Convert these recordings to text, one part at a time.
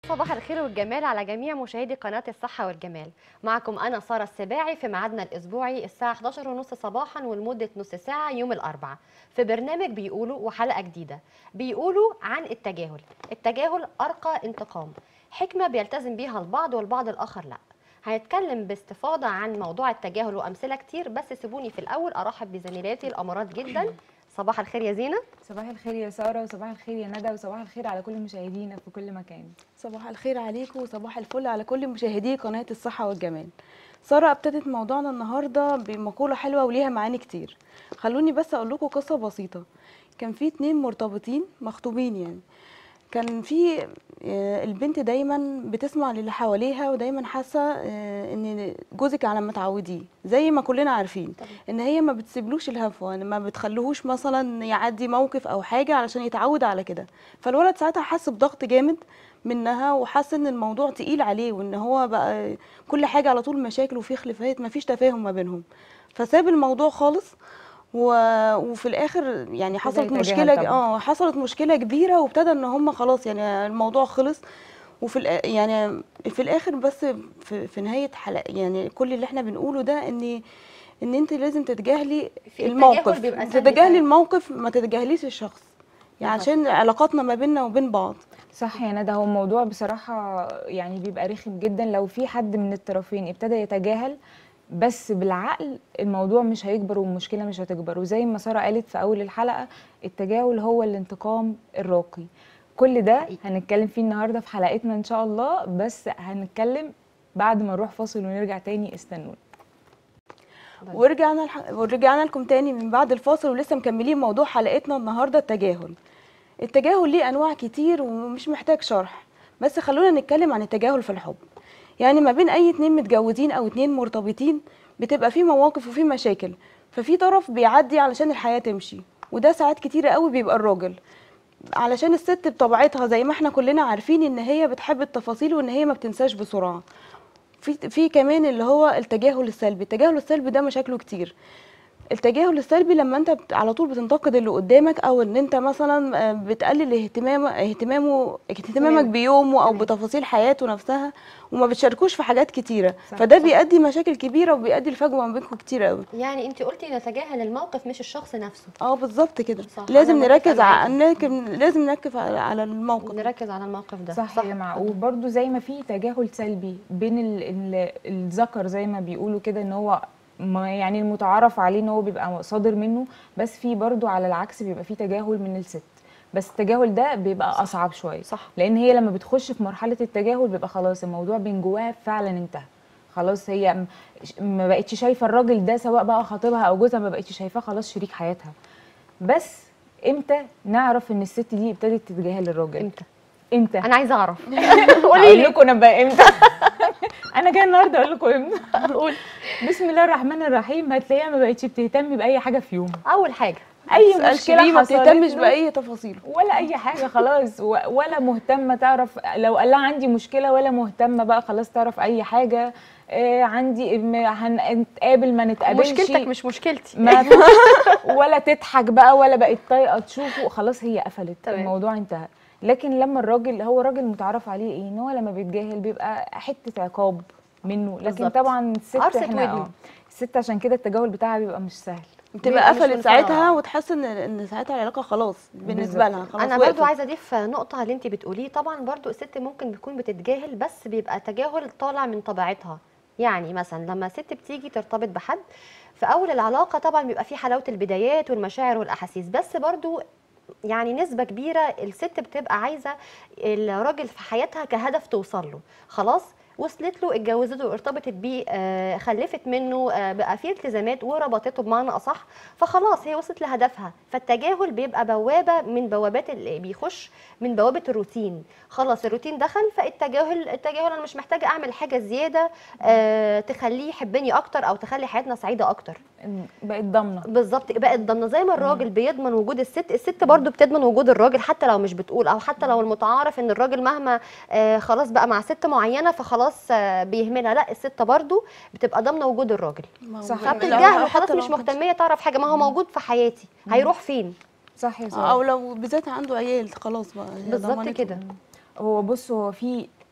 صباح الخير والجمال على جميع مشاهدي قناة الصحة والجمال معكم أنا سارة السباعي في ميعادنا الأسبوعي الساعة 11 ونص صباحا ولمدة نص ساعة يوم الأربعاء في برنامج بيقولوا وحلقة جديدة بيقولوا عن التجاهل التجاهل أرقى انتقام حكمة بيلتزم بيها البعض والبعض الآخر لا هنتكلم باستفاضة عن موضوع التجاهل وأمثلة كتير بس سيبوني في الأول أرحب بزميلاتي الأمارات جدا صباح الخير يا زينة صباح الخير يا ساره وصباح الخير يا ندى وصباح الخير على كل مشاهدينا في كل مكان صباح الخير عليكم وصباح الفل على كل مشاهدي قناة الصحة والجمال سارة ابتدت موضوعنا النهاردة بمقولة حلوة وليها معاني كتير خلوني بس أقول لكم قصة بسيطة كان في اتنين مرتبطين مخطوبين يعني كان في آه، البنت دايما بتسمع للي حواليها ودايما حاسه آه، ان جوزك على ما تعوديه زي ما كلنا عارفين طبعا. ان هي ما بتسيبلوش الهفوه ما بتخليهوش مثلا يعدي موقف او حاجه علشان يتعود على كده فالولد ساعتها حس بضغط جامد منها وحس ان الموضوع تقيل عليه وان هو بقى كل حاجه على طول مشاكل وفي خلافات ما فيش تفاهم ما بينهم فساب الموضوع خالص و... وفي الاخر يعني حصلت يتجاهل مشكله طبعاً. اه حصلت مشكله كبيره وابتدى ان هم خلاص يعني الموضوع خلص وفي الآ- يعني في الاخر بس في, في نهايه حلقه يعني كل اللي احنا بنقوله ده ان ان انت لازم تتجاهلي في الموقف التجاهل بيبقى سلبي تتجاهلي فعلاً. الموقف ما تتجاهليش الشخص يعني بالظبط. عشان علاقاتنا ما بيننا وبين بعض صح يا ندى هو الموضوع بصراحه يعني بيبقى رخم جدا لو في حد من الطرفين ابتدى يتجاهل بس بالعقل الموضوع مش هيكبر والمشكله مش هتكبر وزي ما ساره قالت في اول الحلقه التجاهل هو الانتقام الراقي كل ده حقيقي. هنتكلم فيه النهارده في حلقتنا ان شاء الله بس هنتكلم بعد ما نروح فاصل ونرجع تاني استنونا ورجعنا الح... ورجعنا لكم تاني من بعد الفاصل ولسه مكملين موضوع حلقتنا النهارده التجاهل التجاهل ليه انواع كتير ومش محتاج شرح بس خلونا نتكلم عن التجاهل في الحب يعني ما بين اي اتنين متجوزين او اتنين مرتبطين بتبقى في مواقف وفي مشاكل ففي طرف بيعدي علشان الحياة تمشي وده ساعات كتيرة قوي بيبقى الراجل علشان الست بطبيعتها زي ما احنا كلنا عارفين ان هي بتحب التفاصيل وان هي ما بتنساش بسرعة في في كمان اللي هو التجاهل السلبي التجاهل السلبي ده مشاكله كتير التجاهل السلبي لما انت بت- على طول بتنتقد اللي قدامك او ان انت مثلا آه، بتقلل اهتمام اهتمامه اهتمامك تمام. بيومه او تمام. بتفاصيل حياته نفسها وما بتشاركوش في حاجات كتيره صح، فده صح. بيؤدي مشاكل كبيره وبيؤدي لفجوه ما بينكم كتير قوي يعني انت قلتي نتجاهل الموقف مش الشخص نفسه اه بالظبط كده صح، لازم أنا متفقة نركز على معاكي. نركز لازم نركز على على الموقف نركز على الموقف ده صح, يا جماعه وبرده زي ما في تجاهل سلبي بين ال ال الذكر زي ما بيقولوا كده ان هو ما يعني المتعارف عليه ان هو بيبقى صادر منه بس في برده على العكس بيبقى في تجاهل من الست بس التجاهل ده بيبقى اصعب شويه صح لان هي لما بتخش في مرحله التجاهل بيبقى خلاص الموضوع من جواها فعلا انتهى خلاص هي م- ما بقتش شايفه الراجل ده سواء بقى خطيبها او جوزها ما بقتش شايفاه خلاص شريك حياتها بس امتى نعرف ان الست دي ابتدت تتجاهل الراجل امتى امتى انا عايزه اعرف اقول لكم انا بقى امتى انا جايه النهارده اقول لكم امتى قول بسم الله الرحمن الرحيم هتلاقيها ما بقتش بتهتم باي حاجه في يوم اول حاجه اي تسألش مشكله ليه ما حصلت بتهتمش له باي تفاصيل ولا اي حاجه خلاص و- ولا مهتمه تعرف لو قال لها عندي مشكله ولا مهتمه بقى خلاص تعرف اي حاجه آه عندي م- هنتقابل ما نتقابلش مشكلتك مش مشكلتي ما ولا تضحك بقى ولا بقت طايقه تشوفه خلاص هي قفلت تمام. الموضوع انتهى لكن لما الراجل هو الراجل متعرف عليه ايه ان هو لما بيتجاهل بيبقى حته عقاب منه لكن بالظبط. طبعا الست قرصة احنا ودن. اه الست عشان كده التجاهل بتاعها بيبقى مش سهل بتبقى بيبقى مش قفلت من ساعتها فراغ. وتحس ان ان ساعتها العلاقه خلاص بالنسبه بالظبط. لها خلاص انا وقفت. برضو عايزه اضيف نقطه على اللي انت بتقوليه طبعا برضو الست ممكن تكون بتتجاهل بس بيبقى تجاهل طالع من طبيعتها يعني مثلا لما ست بتيجي ترتبط بحد في اول العلاقه طبعا بيبقى في حلاوه البدايات والمشاعر والاحاسيس بس برضو يعني نسبة كبيرة الست بتبقى عايزة الراجل في حياتها كهدف توصل له خلاص وصلت له اتجوزته ارتبطت بيه آه، خلفت منه آه، بقى في التزامات وربطته بمعنى اصح فخلاص هي وصلت لهدفها فالتجاهل بيبقى بوابه من بوابات اللي بيخش من بوابه الروتين خلاص الروتين دخل فالتجاهل التجاهل انا مش محتاجه اعمل حاجه زياده آه، تخليه يحبني اكتر او تخلي حياتنا سعيده اكتر بقت ضامنه بالظبط بقت ضمنه زي ما الراجل بيضمن وجود الست الست برضو بتضمن وجود الراجل حتى لو مش بتقول او حتى لو المتعارف ان الراجل مهما آه خلاص بقى مع ست معينه فخلاص آه بيهملها لا الست برضو بتبقى ضامنه وجود الراجل ما هو صح. لو- فبتتجاهله حتى خلاص لو مش ما كانش- مهتميه تعرف حاجه ما هو موجود في حياتي هيروح فين صح يا او ساره لو بالذات عنده عيال خلاص بقى هي بالظبط ضمنته. كده هو بص هو في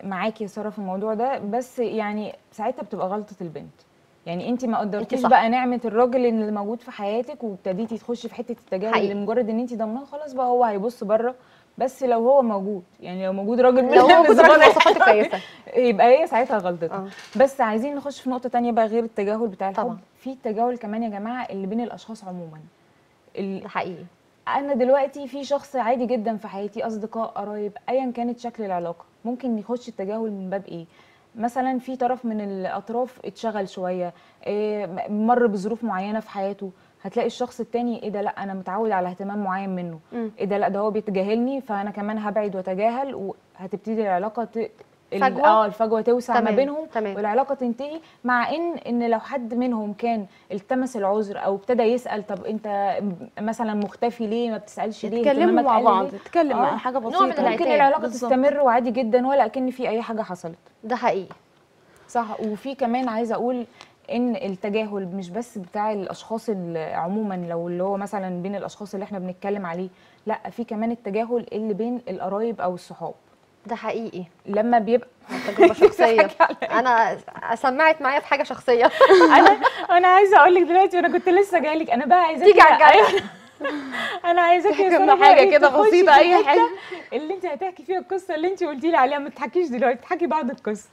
معاكي يا ساره في الموضوع ده بس يعني ساعتها بتبقى غلطه البنت يعني انت ما قدرتيش صح. بقى نعمه الراجل اللي موجود في حياتك وابتديتي تخشي في حته التجاهل حقيقي. لمجرد ان انت ضامناه خلاص بقى هو هيبص بره بس لو هو موجود يعني لو موجود راجل لو هو موجود راجل بره مواصفاته كويسه يبقى هي ساعتها غلطتها اه بس عايزين نخش في نقطه تانية بقى غير التجاهل بتاع الحب طبعا. في التجاهل كمان يا جماعه اللي بين الاشخاص عموما ال- ده حقيقي انا دلوقتي في شخص عادي جدا في حياتي اصدقاء قرايب ايا كانت شكل العلاقه ممكن يخش التجاهل من باب ايه مثلا في طرف من الاطراف اتشغل شويه إيه، م- مر بظروف معينه في حياته هتلاقي الشخص التاني ايه ده لا انا متعود على اهتمام معين منه مم. ايه ده لا ده هو بيتجاهلني فانا كمان هبعد واتجاهل وهتبتدي العلاقه ت... ال- فجوة؟ اه الفجوه توسع ما تمام، بينهم تمام. والعلاقه تنتهي مع ان ان لو حد منهم كان التمس العذر او ابتدى يسال طب انت م- مثلا مختفي ليه ما بتسالش ليه تتكلموا اهتمامك مع قل بعض ليه؟ تتكلم آه. عن حاجه نوع من بسيطه العتاب. ممكن العلاقه بالظبط. تستمر وعادي جدا ولا كأن في اي حاجه حصلت ده حقيقي صح وفي كمان عايزه اقول ان التجاهل مش بس بتاع الاشخاص ال- عموما لو اللي هو مثلا بين الاشخاص اللي احنا بنتكلم عليه لا في كمان التجاهل اللي بين القرايب او الصحاب ده حقيقي لما بيبقى تجربه شخصيه انا سمعت معايا في حاجه شخصيه انا انا عايزه اقول لك دلوقتي وانا كنت لسه جاي لك انا بقى عايزاكي تيجي على الجرح. أيوة. انا عايزاكي يا تحكي سارة لنا حاجة بقى كده تخشي بسيطة، في أي الحتة حاجة. اللي انت هتحكي فيها القصه اللي انت قلتي لي عليها ما تحكيش دلوقتي تحكي بعد القصه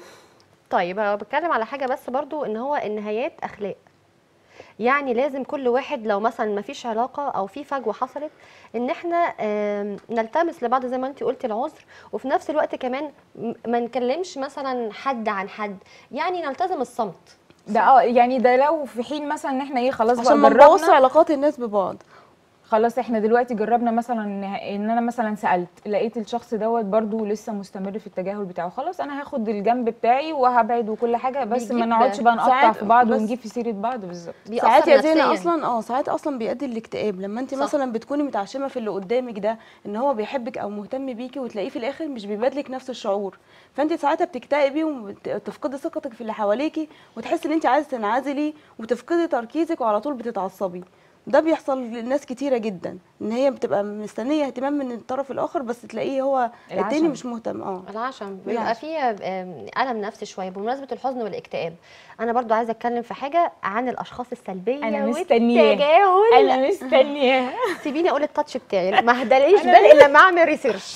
طيب أنا بتكلم على حاجه بس برضو ان هو النهايات اخلاق يعني لازم كل واحد لو مثلا ما فيش علاقه او في فجوه حصلت ان احنا آم، نلتمس لبعض زي ما انت قلتي العذر وفي نفس الوقت كمان م- ما نكلمش مثلا حد عن حد يعني نلتزم الصمت ده اه يعني ده لو في حين مثلا ان احنا ايه خلاص عشان ما بقى نبوظش جربنا علاقات الناس ببعض خلاص احنا دلوقتي جربنا مثلا ان إن انا مثلا سالت لقيت الشخص دوت برضو لسه مستمر في التجاهل بتاعه خلاص انا هاخد الجنب بتاعي وهبعد وكل حاجه بس ما بيجيب نقعدش بقى نقطع ساعات في بعض بس- ونجيب في سيره بعض بالظبط بيأثر ساعات يا زينة نفسياً. اصلا اه ساعات اصلا بيؤدي للاكتئاب لما انت صح. مثلا بتكوني متعشمه في اللي قدامك ده ان هو بيحبك او مهتم بيكي وتلاقيه في الاخر مش بيبادلك نفس الشعور فانت ساعتها بتكتئبي وتفقدي ثقتك في اللي حواليكي وتحسي ان انت عايزه تنعزلي وتفقدي تركيزك وعلى طول بتتعصبي ده بيحصل لناس كتيره جدا ان هي بتبقى مستنيه اهتمام من الطرف الاخر بس تلاقيه هو التاني العشم. مش مهتم اه العشم بيبقى العشم. فيه آم، ألم نفسي شوية بمناسبة الحزن والاكتئاب أنا برضو عايزة أتكلم في حاجة عن الأشخاص السلبية أنا مستنياه. والتجاهل انا مستنياها سيبيني أقول التاتش بتاعي ما هداليش أنا بال إلا ما أعمل ريسيرش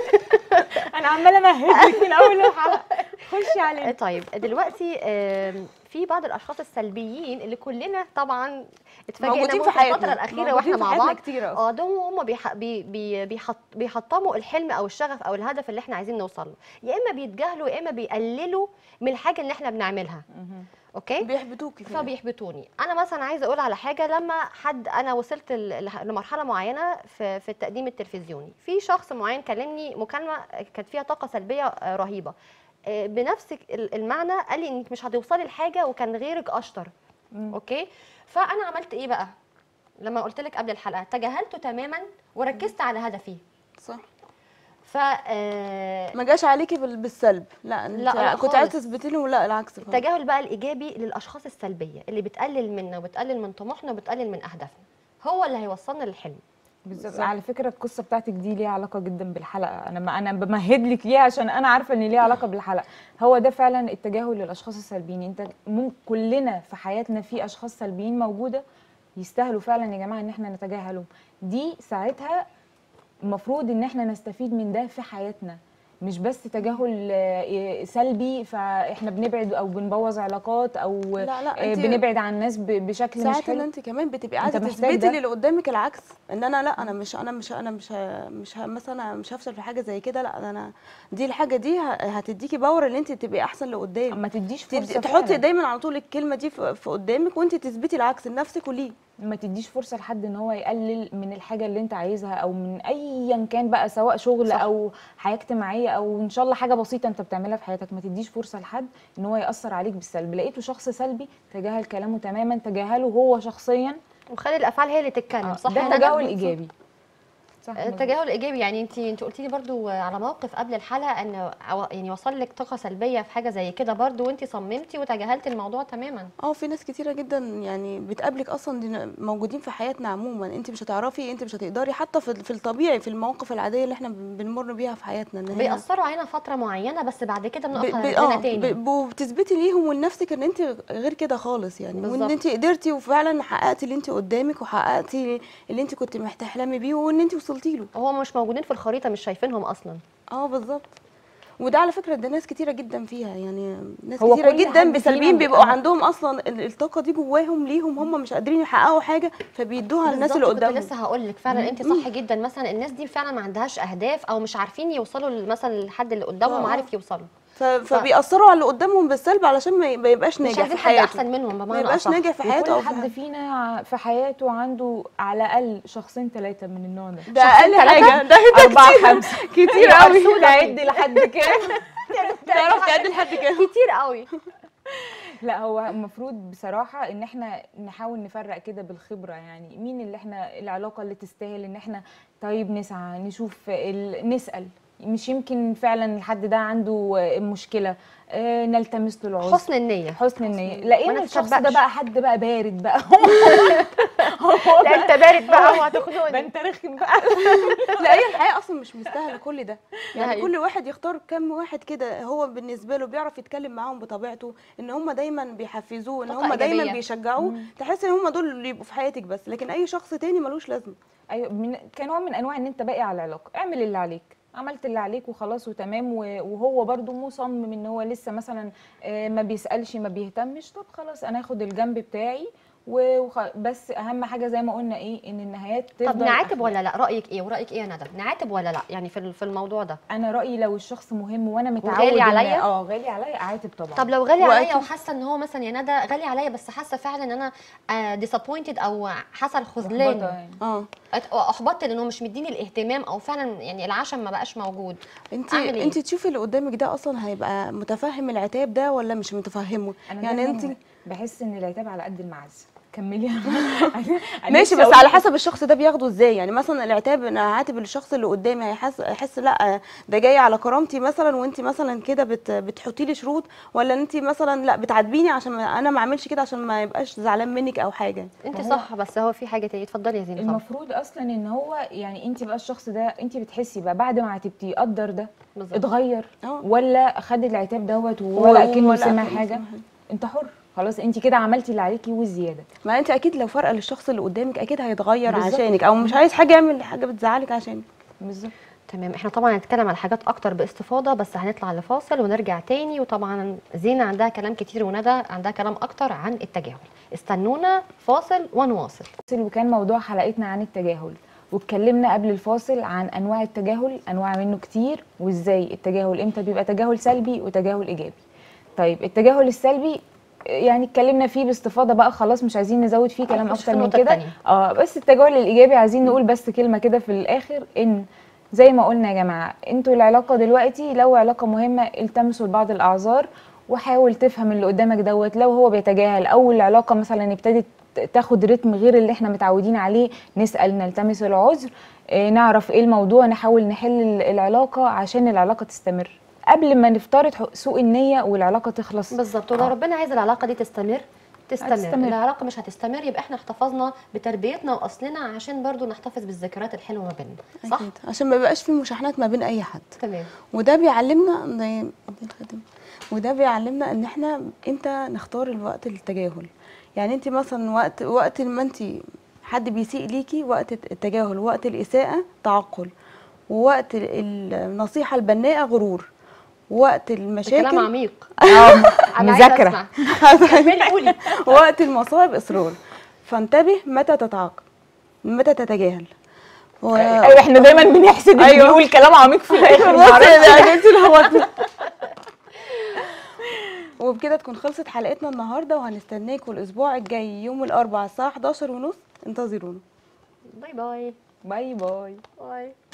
انا عماله امهد لك من اول الحلقه خشي عليا طيب دلوقتي آم، في بعض الأشخاص السلبيين اللي كلنا طبعا اتفاجئنا موجودين بهم في حياتنا الفترة الأخيرة موجودين واحنا في مع حياتنا بعض كتير أصلاً. اه ده هم بيح... بي... بي... بيحط... بيحطموا الحلم او الشغف او الهدف اللي احنا عايزين نوصل له يا اما بيتجاهلوا يا اما بيقللوا من الحاجه اللي احنا بنعملها اوكي بيحبطوكي كده. فبيحبطوني انا مثلا عايزه اقول على حاجه لما حد انا وصلت ل- لح- لمرحله معينه في في التقديم التلفزيوني في شخص معين كلمني مكالمه كانت فيها طاقه سلبيه آه، رهيبه آه، بنفس ال- المعنى قال لي انك مش هتوصلي لحاجه وكان غيرك اشطر مم. اوكي فانا عملت ايه بقى لما قلت لك قبل الحلقه تجاهلته تماما وركزت على هدفي صح ف آه، ما جاش عليكي بال- بالسلب لا انت لا، لا كنت عايزه خالص. تثبتي له لا العكس خالص. التجاهل بقى الايجابي للاشخاص السلبيه اللي بتقلل منا وبتقلل من طموحنا وبتقلل من اهدافنا هو اللي هيوصلنا للحلم بالظبط على فكره القصه بتاعتك دي ليها علاقه جدا بالحلقه انا ما انا بمهد لك ليها عشان انا عارفه ان ليها علاقه بالحلقه هو ده فعلا التجاهل للاشخاص السلبيين انت ممكن كلنا في حياتنا في اشخاص سلبيين موجوده يستاهلوا فعلا يا جماعه ان احنا نتجاهلهم دي ساعتها المفروض ان احنا نستفيد من ده في حياتنا مش بس تجاهل آه، سلبي فاحنا بنبعد او بنبوظ علاقات او لا، لا، آه، انت بنبعد عن الناس ب- بشكل مش ساعات ان حلو انت كمان بتبقي انت عايزه محتاج تثبتي ده. للي قدامك العكس ان انا لا انا مش انا مش انا مش ه- مش ه- مثلا مش هفشل في حاجه زي كده لا ده انا دي الحاجه دي ه- هتديكي باور ان انت تبقي احسن لقدام ما تديش تدي- فرصه تحطي فعلاً. دايما على طول الكلمه دي في في قدامك وانت تثبتي العكس لنفسك وليه ما تديش فرصه لحد ان هو يقلل من الحاجه اللي انت عايزها او من ايا كان بقى سواء شغل صح. او حياه اجتماعيه او ان شاء الله حاجه بسيطه انت بتعملها في حياتك ما تديش فرصه لحد ان هو ياثر عليك بالسلب لقيته شخص سلبي تجاهل كلامه تماما تجاهله هو شخصيا وخلي الافعال هي اللي تتكلم آه، صح ده يا ندى؟ تجاهل ايجابي صح مظبوط. التجاهل ايجابي يعني انت انت قلتي لي برضو على موقف قبل الحلقه ان عو- يعني وصل لك طاقه سلبيه في حاجه زي كده برضو وانت صممتي وتجاهلتي الموضوع تماما اه في ناس كتيره جدا يعني بتقابلك اصلا دي موجودين في حياتنا عموما انت مش هتعرفي انت مش هتقدري حتى في في الطبيعي في المواقف العاديه اللي احنا بنمر بيها في حياتنا ان هي بيأثروا علينا فتره معينه بس بعد كده ب- بنقف ب- على اه رجلنا تاني ب- وبتثبتي ليهم ولنفسك ان انت غير كده خالص يعني وان بالظبط. انت قدرتي وفعلا حققتي اللي انت قدامك وحققتي اللي انت كنت محتحلمي بيه وان انت وصلتي له هو مش موجودين في الخريطه مش شايفينهم اصلا اه بالظبط وده على فكره ده ناس كتيره جدا فيها يعني ناس هو كتيره كل جدا حد بسلبيين فينا بيبقوا بيبقى- عندهم اصلا ال- الطاقه دي جواهم ليهم هم مش قادرين يحققوا حاجه فبيدوها للناس اللي بالظبط، قدامهم كنت لسه هقول لك فعلا انت صح جدا مثلا الناس دي فعلا ما عندهاش اهداف او مش عارفين يوصلوا ل- مثلا للحد اللي قدامهم آه. عارف يوصلوا ف- فبيأثروا على اللي قدامهم بالسلب علشان ما ي- ما يبقاش مش ناجح في عايزين حد حياته احسن منهم ما بمعنى يبقاش اصح ناجح في حياته او وكل في حد حاجة. فينا في حياته عنده على الاقل شخصين ثلاثه من النوع ده ده اقل حاجه ده ده أربعة كتير خمسة كتير قوي تعد لحد كام تعرف تعدي لحد كام كتير قوي لا هو المفروض بصراحة ان احنا نحاول نفرق كده بالخبرة يعني مين اللي احنا العلاقة اللي تستاهل ان احنا طيب نسعى نشوف ال... نسأل مش يمكن فعلا الحد ده عنده مشكلة آه، نلتمس له العذر حسن النيه حسن النية ما لقينا الشخص ده نتسبقش. بقى حد بقى بارد بقى لا انت بارد بقى ده وهتخنقني انت رخم بقى لا هي الحياه اصلا مش مستاهله كل ده يعني حقيقي. كل واحد يختار كم واحد كده هو بالنسبه له بيعرف يتكلم معاهم بطبيعته ان هم دايما بيحفزوه ان طاقة هم دايما إيجابية. بيشجعوه تحس ان هم دول اللي يبقوا في حياتك بس لكن اي شخص تاني ملوش لازمه ايوه من كنوع من انواع ان انت باقي على العلاقه اعمل اللي عليك عملت اللي عليك وخلاص وتمام و- وهو برضو مصمم ان هو لسه مثلا آه، ما بيسالش ما بيهتمش طب خلاص انا اخد الجنب بتاعي و- وخ- بس اهم حاجه زي ما قلنا ايه ان النهايات تفضل طب نعاتب أحلى. ولا لا رايك ايه ورايك ايه يا ندى نعاتب ولا لا يعني في ال- في الموضوع ده انا رايي لو الشخص مهم وانا متعود وغالي إن- عليا؟ اه غالي عليا اعاتب طبعا طب لو غالي عليا وأكيد. وحاسه ان هو مثلا يا ندى غالي عليا بس حاسه فعلا ان انا ديسابوينتد او حصل محبطة خذلان يعني. اه أت- احبطت لانه مش مديني الاهتمام او فعلا يعني العشم ما بقاش موجود انت أعمل إيه؟ انت تشوفي اللي قدامك ده اصلا هيبقى متفهم العتاب ده ولا مش متفهمه انا يعني دايماً انت بحس ان العتاب على قد المعز كملي أنا ماشي نفسي بس أقول على لك- حسب الشخص ده بياخده ازاي يعني مثلا العتاب انا هعاتب الشخص اللي قدامي هيحس هيحس لا ده جاي على كرامتي مثلا وانت مثلا كده بت بتحطي لي شروط ولا انت مثلا لا بتعاتبيني عشان ما انا ما اعملش كده عشان ما يبقاش زعلان منك او حاجه انت ما هو- صح بس هو في حاجه تانية اتفضلي يا زينب اتفضلي. المفروض اصلا ان هو يعني انت بقى الشخص ده انت بتحسي بقى بعد ما عاتبتيه قدر ده بالظبط. اتغير اه. ولا خد العتاب دوت ولا كأنه ولا سمع كأنه حاجه سمع حاجة. انت حر خلاص انت كده عملتي اللي عليكي والزياده ما انت اكيد لو فارقه للشخص اللي قدامك اكيد هيتغير بالظبط. عشانك او مش عايز حاجه يعمل حاجه بتزعلك عشانك بالظبط تمام احنا طبعا هنتكلم على حاجات اكتر باستفاضه بس هنطلع لفاصل ونرجع تاني وطبعا زينه عندها كلام كتير وندى عندها كلام اكتر عن التجاهل استنونا فاصل ونواصل وكان موضوع حلقتنا عن التجاهل واتكلمنا قبل الفاصل عن انواع التجاهل انواع منه كتير وازاي التجاهل امتى بيبقى تجاهل سلبي وتجاهل ايجابي طيب التجاهل السلبي يعني اتكلمنا فيه باستفاضه بقى خلاص مش عايزين نزود فيه كلام نخش في اكتر من النقطة كده التانية. اه بس التجاهل الايجابي عايزين نقول بس كلمه كده في الاخر ان زي ما قلنا يا جماعه انتوا العلاقه دلوقتي لو علاقه مهمه التمسوا لبعض الاعذار وحاول تفهم اللي قدامك دوت لو هو بيتجاهل او العلاقه مثلا ابتدت تاخد رتم غير اللي احنا متعودين عليه نسال نلتمس العذر اه نعرف ايه الموضوع نحاول نحل ال- العلاقه عشان العلاقه تستمر قبل ما نفترض حق- سوء النيه والعلاقه تخلص بالظبط ولو ربنا عايز العلاقه دي تستمر تستمر. هتستمر. العلاقه مش هتستمر يبقى احنا احتفظنا بتربيتنا واصلنا عشان برضو نحتفظ بالذكريات الحلوه ما بيننا صح اكيد عشان ما يبقاش في مشاحنات ما بين اي حد تمام وده بيعلمنا ان وده بيعلمنا ان احنا امتى نختار الوقت للتجاهل يعني انت مثلا وقت وقت ما انت حد بيسيء ليكي وقت التجاهل وقت الاساءه تعقل ووقت ال- النصيحه البناءه غرور وقت ده كلام المشاكل عميق اه أنا عايزة مذاكره أسمع. كملي قولي وقت المصائب اصرار فانتبه متى تتعاقب متى تتجاهل و... ايوه احنا دايما بنحسد أيوة. أيوة. بنقول كلام عميق في الاخر بصي معرفش. يعني انت اللي هو وبكده تكون خلصت حلقتنا النهارده وهنستناكم الاسبوع الجاي يوم الاربعاء الساعه 11 ونص انتظرونا باي باي باي باي باي